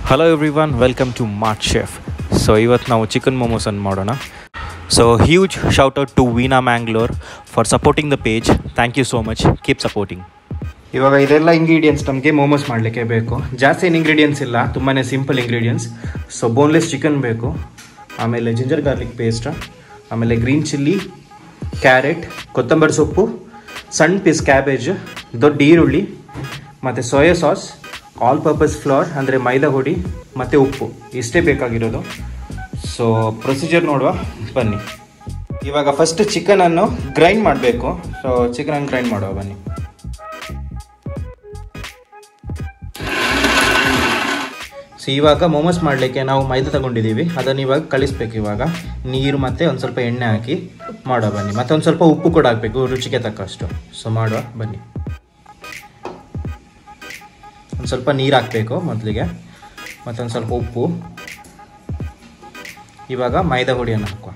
hello everyone welcome to mart chef so ಇವತ್ತು ನಾವು chicken ಮೋಮೋಸನ್ನು ಮಾಡೋಣ so huge shout out to Veena Mangalore for supporting the page thank you so much keep supporting ಇವಾಗ ಇದೆಲ್ಲ ingredients ನಮಗೆ ಮೋಮೋಸ್ ಮಾಡಲಿಕ್ಕೆ ಬೇಕು ಜಾಸ್ತಿ ಏನು ಇಂಗ್ರೀಡಿಯೆಂಟ್ಸ್ ಇಲ್ಲ ತುಂಬಾ simple ingredients so boneless chicken ಬೇಕು ಆಮೇಲೆ ಜಿಂಜರ್ ಗಾರ್ಲಿಕ್ ಪೇಸ್ಟ್ ಆಮೇಲೆ ಗ್ರೀನ್ ಚಿಲ್ಲಿ ಕ್ಯಾರೆಟ್ ಕೊತ್ತಂಬರಿ ಸೊಪ್ಪು ಸಣ್ಣ ಪೀಸ್ ಕ್ಯಾಬೇಜ್ ದೊಡ್ಡ ಈರುಳ್ಳಿ ಮತ್ತು soya sauce all purpose flour ಅಂದರೆ ಮೈದಾ ಹುಡಿ ಮತ್ತು ಉಪ್ಪು ಇಷ್ಟೇ ಬೇಕಾಗಿರೋದು ಸೊ ಪ್ರೊಸೀಜರ್ ನೋಡುವ ಬನ್ನಿ ಇವಾಗ ಫಸ್ಟ್ ಚಿಕನನ್ನು ಗ್ರೈಂಡ್ ಮಾಡಬೇಕು ಸೊ ಚಿಕನನ್ನು ಗ್ರೈಂಡ್ ಮಾಡುವ ಬನ್ನಿ ಸೊ ಇವಾಗ ಮೋಮೋಸ್ ಮಾಡಲಿಕ್ಕೆ ನಾವು ಮೈದಾ ತಗೊಂಡಿದ್ದೀವಿ ಅದನ್ನು ಇವಾಗ ಕಳಿಸ್ಬೇಕು ಇವಾಗ ನೀರು ಮತ್ತು ಒಂದು ಸ್ವಲ್ಪ ಎಣ್ಣೆ ಹಾಕಿ ಮಾಡುವ ಬನ್ನಿ ಮತ್ತು ಒಂದು ಸ್ವಲ್ಪ ಉಪ್ಪು ಕೂಡ ಹಾಕಬೇಕು ರುಚಿಗೆ ತಕ್ಕಷ್ಟು ಸೊ ಮಾಡುವ ಬನ್ನಿ ಒಂದು ಸ್ವಲ್ಪ ನೀರು ಹಾಕಬೇಕು ಮೊದಲಿಗೆ ಮತ್ತೊಂದು ಸ್ವಲ್ಪ ಉಪ್ಪು ಇವಾಗ ಮೈದಾ ಹುಡಿಯನ್ನು ಹಾಕುವ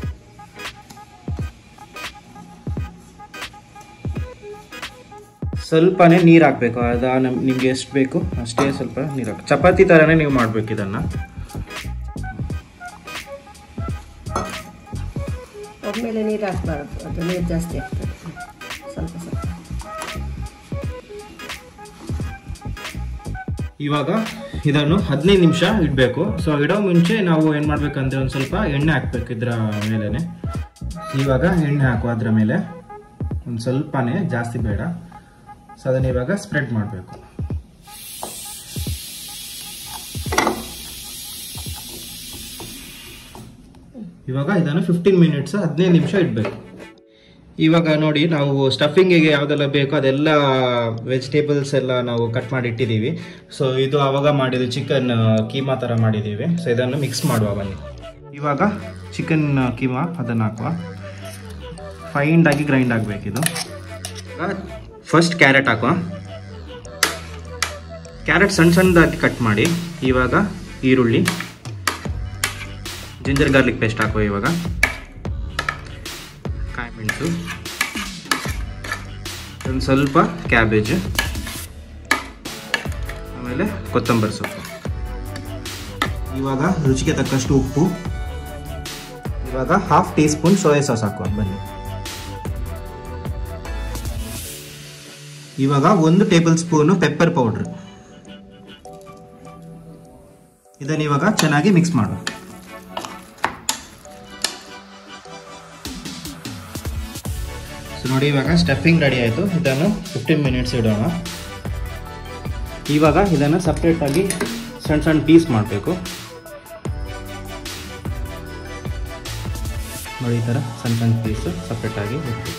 ಸ್ವಲ್ಪನೇ ನೀರು ಹಾಕಬೇಕು ಅದ ನಮ್ ನಿಮ್ಗೆ ಎಷ್ಟು ಬೇಕು ಅಷ್ಟೇ ಸ್ವಲ್ಪ ನೀರು ಹಾಕಿ ಚಪಾತಿ ಥರನೇ ನೀವು ಮಾಡಬೇಕು ಇದನ್ನು ಒಮ್ಮೆಲೆ ನೀರು ಹಾಕ್ಬಾರ್ದು ಅದು ನೀರು ಜಾಸ್ತಿ ಆಗ್ತದೆ ಸ್ವಲ್ಪ ಸ್ವಲ್ಪ ಇವಾಗ ಇದನ್ನು ಹದಿನೈದು ನಿಮಿಷ ಇಡಬೇಕು ಸೊ ಇಡೋ ಮುಂಚೆ ನಾವು ಏನು ಮಾಡ್ಬೇಕಂದ್ರೆ ಒಂದು ಸ್ವಲ್ಪ ಎಣ್ಣೆ ಹಾಕ್ಬೇಕು ಇದರ ಮೇಲೇ ಇವಾಗ ಎಣ್ಣೆ ಹಾಕುವ ಅದರ ಮೇಲೆ ಒಂದು ಸ್ವಲ್ಪನೇ ಜಾಸ್ತಿ ಬೇಡ ಸೊ ಅದನ್ನು ಇವಾಗ ಸ್ಪ್ರೆಡ್ ಮಾಡಬೇಕು ಇವಾಗ ಇದನ್ನು ಫಿಫ್ಟೀನ್ ಮಿನಿಟ್ಸ್ ಹದಿನೈದು ನಿಮಿಷ ಇಡಬೇಕು ಇವಾಗ ನೋಡಿ ನಾವು ಸ್ಟಫಿಂಗಿಗೆ ಯಾವುದೆಲ್ಲ ಬೇಕೋ ಅದೆಲ್ಲ ವೆಜಿಟೇಬಲ್ಸ್ ಎಲ್ಲ ನಾವು ಕಟ್ ಮಾಡಿ ಇಟ್ಟಿದ್ದೀವಿ ಸೊ ಇದು ಆವಾಗ ಮಾಡಿದ್ದು ಚಿಕನ್ ಕೀಮಾ ಥರ ಮಾಡಿದ್ದೀವಿ ಸೊ ಇದನ್ನು ಮಿಕ್ಸ್ ಮಾಡುವ ಬನ್ನಿ ಇವಾಗ ಚಿಕನ್ ಕೀಮಾ ಅದನ್ನು ಹಾಕುವ ಫೈಂಡಾಗಿ ಗ್ರೈಂಡ್ ಆಗಬೇಕಿದು ಫಸ್ಟ್ ಕ್ಯಾರೆಟ್ ಹಾಕುವ ಕ್ಯಾರೆಟ್ ಸಣ್ಣ ಸಣ್ಣದಾಗಿ ಕಟ್ ಮಾಡಿ ಇವಾಗ ಈರುಳ್ಳಿ ಜಿಂಜರ್ ಗಾರ್ಲಿಕ್ ಪೇಸ್ಟ್ ಹಾಕುವ ಇವಾಗ ಕಾಯಿ ಮೆಣಸು ಒಂದು ಸ್ವಲ್ಪ ಕ್ಯಾಬೇಜ್ ಆಮೇಲೆ ಕೊತ್ತಂಬರಿ ಸೊಪ್ಪು ಇವಾಗ ರುಚಿಗೆ ತಕ್ಕಷ್ಟು ಉಪ್ಪು ಇವಾಗ half teaspoon soya sauce ಹಾಕುವ ಬನ್ನಿ ಇವಾಗ ಒಂದು ಟೇಬಲ್ ಸ್ಪೂನು ಪೆಪ್ಪರ್ ಪೌಡ್ರ್ ಇದನ್ನು ಇವಾಗ ಚೆನ್ನಾಗಿ ಮಿಕ್ಸ್ ಮಾಡುವ ಸೊ ನೋಡಿ ಇವಾಗ ಸ್ಟಫಿಂಗ್ ರೆಡಿ ಆಯಿತು ಇದನ್ನು ಫಿಫ್ಟೀನ್ ಮಿನಿಟ್ಸ್ ಇಡೋಣ ಇವಾಗ ಇದನ್ನು ಸಪ್ರೇಟಾಗಿ ಸಣ್ಣ ಸಣ್ಣ ಪೀಸ್ ಮಾಡಬೇಕು ನೋಡಿ ಈ ಥರ ಸಣ್ಣ ಸಣ್ಣ ಪೀಸು ಸಪ್ರೇಟಾಗಿ ಇಡಬೇಕು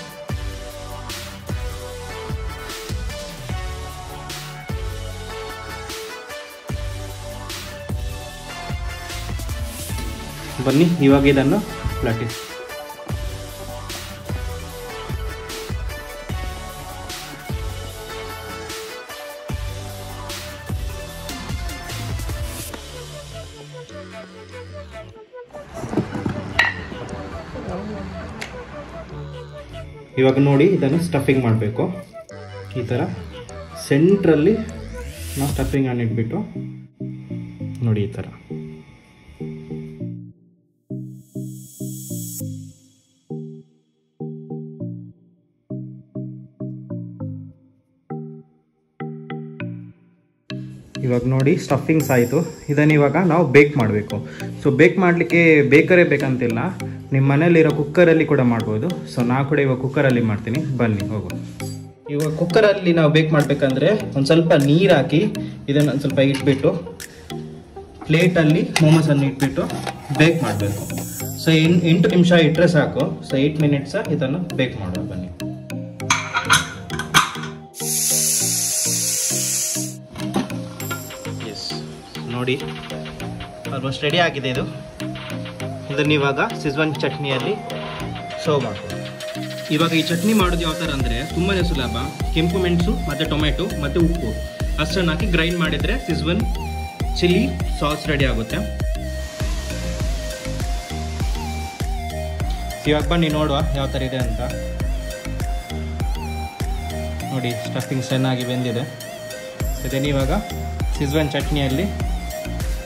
ಬನ್ನಿ ಇವಾಗ ಇದನ್ನು ಪ್ಲಾಟಿಸ್ ಇವಾಗ ನೋಡಿ ಇದನ್ನು ಸ್ಟಫಿಂಗ್ ಮಾಡಬೇಕು ಈ ಥರ ಸೆಂಟ್ರಲ್ಲಿ ನಾವು ಸ್ಟಫಿಂಗನ್ನು ಇಟ್ಬಿಟ್ಟು ನೋಡಿ ಈ ಥರ ಇವಾಗ ನೋಡಿ ಸ್ಟಫಿಂಗ್ಸ್ ಆಯಿತು ಇದನ್ನು ಇವಾಗ ನಾವು ಬೇಕ್ ಮಾಡಬೇಕು ಸೊ ಬೇಕ್ ಮಾಡಲಿಕ್ಕೆ ಬೇಕರೇ ಬೇಕಂತಿಲ್ಲ ನಿಮ್ಮ ಮನೇಲಿರೋ ಕುಕ್ಕರಲ್ಲಿ ಕೂಡ ಮಾಡ್ಬೋದು ಸೊ ನಾ ಕೂಡ ಇವಾಗ ಕುಕ್ಕರಲ್ಲಿ ಮಾಡ್ತೀನಿ ಬನ್ನಿ ಹೋಗು ಇವಾಗ ಕುಕ್ಕರಲ್ಲಿ ನಾವು ಬೇಕ್ ಮಾಡಬೇಕಂದ್ರೆ ಒಂದು ಸ್ವಲ್ಪ ನೀರು ಹಾಕಿ ಇದನ್ನು ಒಂದು ಸ್ವಲ್ಪ ಇಟ್ಬಿಟ್ಟು ಪ್ಲೇಟಲ್ಲಿ ಮೋಮೋಸನ್ನು ಇಟ್ಬಿಟ್ಟು ಬೇಕ್ ಮಾಡಬೇಕು ಸೊ ಎನ್ ಎಂಟು ನಿಮಿಷ ಇಟ್ಟರೆ ಸಾಕು ಸೊ ಏಯ್ಟ್ ಮಿನಿಟ್ಸ್ ಇದನ್ನು ಬೇಕ್ ಮಾಡುವ ಬನ್ನಿ ಎಸ್ ನೋಡಿ ಆಲ್ಮೋಸ್ಟ್ ರೆಡಿ ಆಗಿದೆ ಇದು ಇದನ್ನು ಇವಾಗ ಸಿಜ್ವನ್ ಚಟ್ನಿಯಲ್ಲಿ ಸರ್ವ್ ಮಾಡ್ಬೋದು ಇವಾಗ ಈ ಚಟ್ನಿ ಮಾಡೋದು ಯಾವ ಥರ ಅಂದರೆ ತುಂಬಾ ಸುಲಭ ಕೆಂಪು ಮೆಣಸು ಮತ್ತು ಟೊಮೆಟೊ ಮತ್ತು ಉಪ್ಪು ಅಷ್ಟನ್ನು ಹಾಕಿ ಗ್ರೈಂಡ್ ಮಾಡಿದರೆ ಸಿಜ್ವನ್ ಚಿಲ್ಲಿ ಸಾಸ್ ರೆಡಿ ಆಗುತ್ತೆ ಇವಾಗ ಬನ್ನಿ ನೋಡುವ ಯಾವ ಥರ ಇದೆ ಅಂತ ನೋಡಿ ಸ್ಟಫಿಂಗ್ ಚೆನ್ನಾಗಿ ಬೆಂದಿದೆ ಇದನ್ನು ಇವಾಗ ಸಿಜ್ವನ್ ಚಟ್ನಿಯಲ್ಲಿ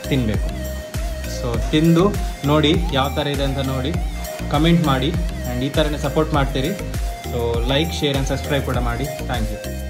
ತಿನ್ನಬೇಕು ಸೊ ತಿಂದು ನೋಡಿ ಯಾವ ಥರ ಇದೆ ಅಂತ ನೋಡಿ ಕಮೆಂಟ್ ಮಾಡಿ ಆ್ಯಂಡ್ ಈ ಥರನೇ ಸಪೋರ್ಟ್ ಮಾಡ್ತೀರಿ so like share and subscribe ಕೂಡ ಮಾಡಿ ಥ್ಯಾಂಕ್ ಯು